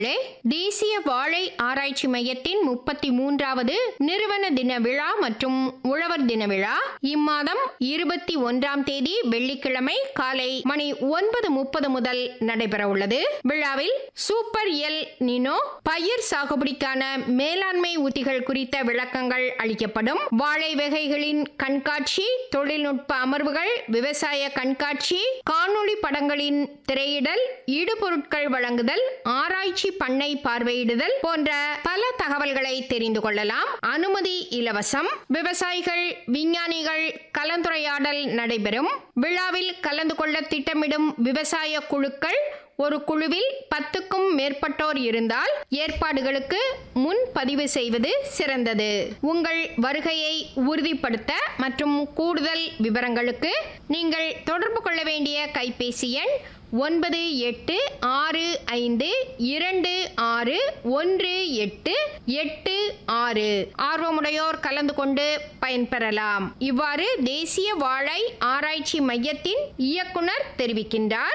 லே, தேசிய வாழை ஆராய்ச்சி மையத்தின் முப்பத்தி மூன்றாவது நிறுவன தின விழா மற்றும் உழவர் தின விழா இம்மாதம் இருபத்தி ஒன்றாம் தேதி வெள்ளிக்கிழமை காலை மணி ஒன்பது முப்பது முதல் நடைபெற உள்ளது விழாவில் சூப்பர் எல் நினோ பயிர் சாகுபடிக்கான மேலாண்மை உத்திகள் குறித்த விளக்கங்கள் அளிக்கப்படும் வாழை வகைகளின் கண்காட்சி தொழில்நுட்ப அமர்வுகள் விவசாய கண்காட்சி காணொளி படங்களின் திரையிடல் இடுபொருட்கள் வழங்குதல் ஆராய்ச்சி பண்ணை பார்வையிடுதல் போன்ற பல தகவல்களை தெரிந்து கொள்ளலாம் அனுமதி இலவசம் விவசாயிகள் விஞ்ஞானிகள் கலந்துரையாடல் நடைபெறும் விழாவில் கலந்து கொள்ள திட்டமிடும் விவசாய குழுக்கள் ஒரு குழுவில் பத்துக்கும் மேற்பட்டோர் இருந்தால் ஏற்பாடுகளுக்கு முன் பதிவு செய்வது சிறந்தது உங்கள் வருகையை உறுதிப்படுத்த மற்றும் கூடுதல் விவரங்களுக்கு நீங்கள் தொடர்பு கொள்ள வேண்டிய கைபேசி எண் ஒன்பது எட்டு ஆறு ஐந்து இரண்டு ஆறு ஒன்று எட்டு எட்டு ஆறு ஆர்வமுடையோர் கலந்து கொண்டு பயன்பெறலாம் இவ்வாறு தேசிய வாழை ஆராய்ச்சி மையத்தின் இயக்குனர் தெரிவிக்கின்றார்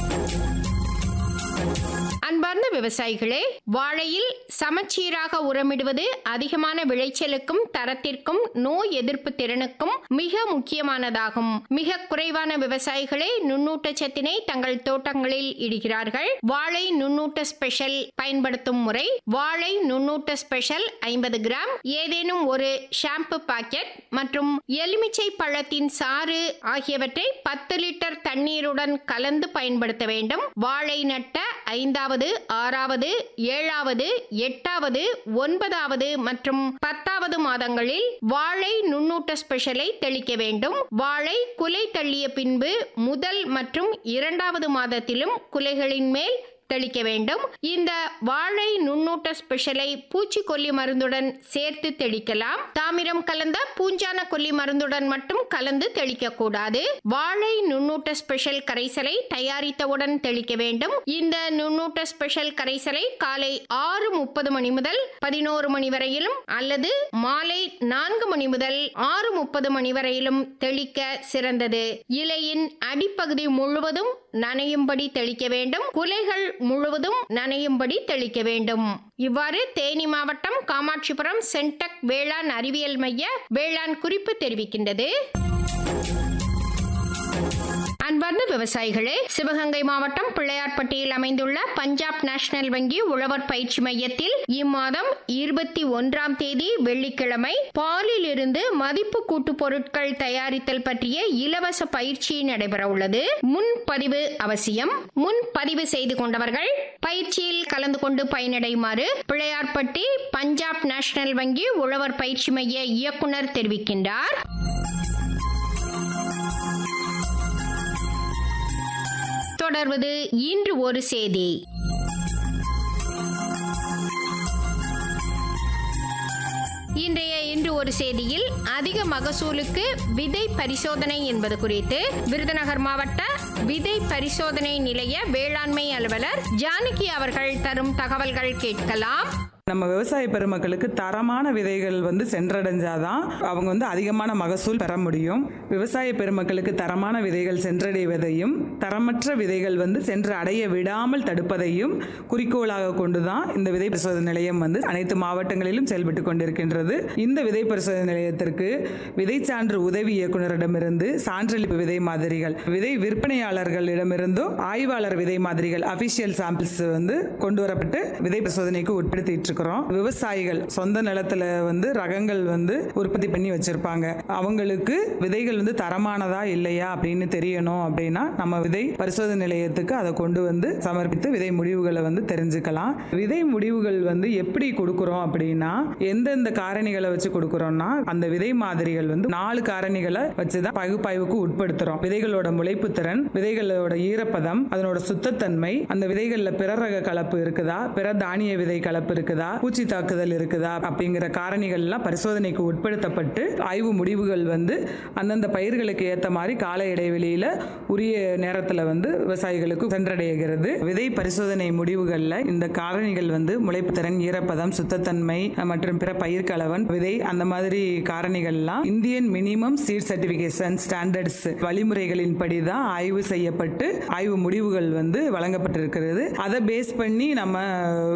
அன்பார்ந்த விவசாயிகளே வாழையில் சமச்சீராக உரமிடுவது அதிகமான விளைச்சலுக்கும் தரத்திற்கும் நோய் எதிர்ப்பு திறனுக்கும் மிக முக்கியமானதாகும் மிக குறைவான விவசாயிகளே நுண்ணூட்டச்சத்தினை தங்கள் தோட்டங்களில் இடுகிறார்கள் வாழை நுண்ணூட்ட ஸ்பெஷல் பயன்படுத்தும் முறை வாழை நுண்ணூட்ட ஸ்பெஷல் ஐம்பது கிராம் ஏதேனும் ஒரு ஷாம்பு பாக்கெட் மற்றும் எலுமிச்சை பழத்தின் சாறு ஆகியவற்றை பத்து லிட்டர் தண்ணீருடன் கலந்து பயன்படுத்த வேண்டும் வாழை நட்ட ஐந்தாவது ஆறாவது ஏழாவது எட்டாவது ஒன்பதாவது மற்றும் பத்தாவது மாதங்களில் வாழை நுண்ணூட்ட ஸ்பெஷலை தெளிக்க வேண்டும் வாழை குலை தள்ளிய பின்பு முதல் மற்றும் இரண்டாவது மாதத்திலும் குலைகளின் மேல் தெளிக்க வேண்டும் இந்த வாழை நுண்ணூட்ட ஸ்பெஷலை பூச்சிக்கொல்லி மருந்துடன் சேர்த்து தெளிக்கலாம் தாமிரம் கலந்த பூஞ்சான கொல்லி மருந்துடன் மட்டும் கலந்து தெளிக்க கூடாது வாழை நுண்ணூட்ட ஸ்பெஷல் கரைசலை தயாரித்தவுடன் தெளிக்க வேண்டும் இந்த நுண்ணூட்ட ஸ்பெஷல் கரைசலை காலை ஆறு முப்பது மணி முதல் பதினோரு மணி வரையிலும் அல்லது மாலை நான்கு மணி முதல் ஆறு முப்பது மணி வரையிலும் தெளிக்க சிறந்தது இலையின் அடிப்பகுதி முழுவதும் நனையும்படி தெளிக்க வேண்டும் குலைகள் முழுவதும் நனையும்படி தெளிக்க வேண்டும் இவ்வாறு தேனி மாவட்டம் காமாட்சிபுரம் சென்டக் வேளாண் அறிவியல் மைய வேளாண் குறிப்பு தெரிவிக்கின்றது அன்பார்ந்த விவசாயிகளே சிவகங்கை மாவட்டம் பிள்ளையார்பட்டியில் அமைந்துள்ள பஞ்சாப் நேஷனல் வங்கி உழவர் பயிற்சி மையத்தில் இம்மாதம் இருபத்தி ஒன்றாம் தேதி வெள்ளிக்கிழமை பாலில் இருந்து மதிப்பு கூட்டு பொருட்கள் தயாரித்தல் பற்றிய இலவச பயிற்சி நடைபெற உள்ளது முன்பதிவு அவசியம் முன்பதிவு செய்து கொண்டவர்கள் பயிற்சியில் கலந்து கொண்டு பயனடையுமாறு பிள்ளையார்பட்டி பஞ்சாப் நேஷனல் வங்கி உழவர் பயிற்சி மைய இயக்குனர் தெரிவிக்கின்றார் தொடர்வது இன்று ஒரு செய்தி இன்றைய இன்று ஒரு செய்தியில் அதிக மகசூலுக்கு விதை பரிசோதனை என்பது குறித்து விருதுநகர் மாவட்ட விதை பரிசோதனை நிலைய வேளாண்மை அலுவலர் ஜானகி அவர்கள் தரும் தகவல்கள் கேட்கலாம் நம்ம விவசாய பெருமக்களுக்கு தரமான விதைகள் வந்து சென்றடைஞ்சாதான் அவங்க வந்து அதிகமான மகசூல் பெற முடியும் விவசாய பெருமக்களுக்கு தரமான விதைகள் சென்றடைவதையும் தரமற்ற விதைகள் வந்து சென்று அடைய விடாமல் தடுப்பதையும் குறிக்கோளாக கொண்டுதான் இந்த விதை பரிசோதனை நிலையம் வந்து அனைத்து மாவட்டங்களிலும் செயல்பட்டு கொண்டிருக்கின்றது இந்த விதை பரிசோதனை நிலையத்திற்கு விதை சான்று உதவி இயக்குனரிடமிருந்து சான்றளிப்பு விதை மாதிரிகள் விதை விற்பனையாளர்களிடமிருந்தும் ஆய்வாளர் விதை மாதிரிகள் அபிஷியல் சாம்பிள்ஸ் வந்து கொண்டு வரப்பட்டு விதை பரிசோதனைக்கு உட்படுத்திட்டு இருக்கிறோம் விவசாயிகள் சொந்த நிலத்துல வந்து ரகங்கள் வந்து உற்பத்தி பண்ணி வச்சிருப்பாங்க அவங்களுக்கு விதைகள் வந்து தரமானதா இல்லையா அப்படின்னு தெரியணும் அப்படின்னா நம்ம விதை பரிசோதனை நிலையத்துக்கு அதை கொண்டு வந்து சமர்ப்பித்து விதை முடிவுகளை வந்து தெரிஞ்சுக்கலாம் விதை முடிவுகள் வந்து எப்படி கொடுக்குறோம் அப்படின்னா எந்தெந்த காரணிகளை வச்சு கொடுக்குறோம்னா அந்த விதை மாதிரிகள் வந்து நாலு காரணிகளை வச்சு தான் பகுப்பாய்வுக்கு உட்படுத்துறோம் விதைகளோட முளைப்பு திறன் விதைகளோட ஈரப்பதம் அதனோட சுத்தத்தன்மை அந்த விதைகள்ல பிற ரக கலப்பு இருக்குதா பிற தானிய விதை கலப்பு இருக்குதா இருக்குதா பூச்சி தாக்குதல் இருக்குதா அப்படிங்கிற காரணிகள்லாம் பரிசோதனைக்கு உட்படுத்தப்பட்டு ஆய்வு முடிவுகள் வந்து அந்தந்த பயிர்களுக்கு ஏற்ற மாதிரி கால இடைவெளியில் உரிய நேரத்தில் வந்து விவசாயிகளுக்கு சென்றடைகிறது விதை பரிசோதனை முடிவுகளில் இந்த காரணிகள் வந்து முளைப்பு திறன் ஈரப்பதம் சுத்தத்தன்மை மற்றும் பிற பயிர் கலவன் விதை அந்த மாதிரி காரணிகள்லாம் Indian minimum seed certification standards வழிமுறைகளின் படி தான் ஆய்வு செய்யப்பட்டு ஆய்வு முடிவுகள் வந்து வழங்கப்பட்டிருக்கிறது அதை பேஸ் பண்ணி நம்ம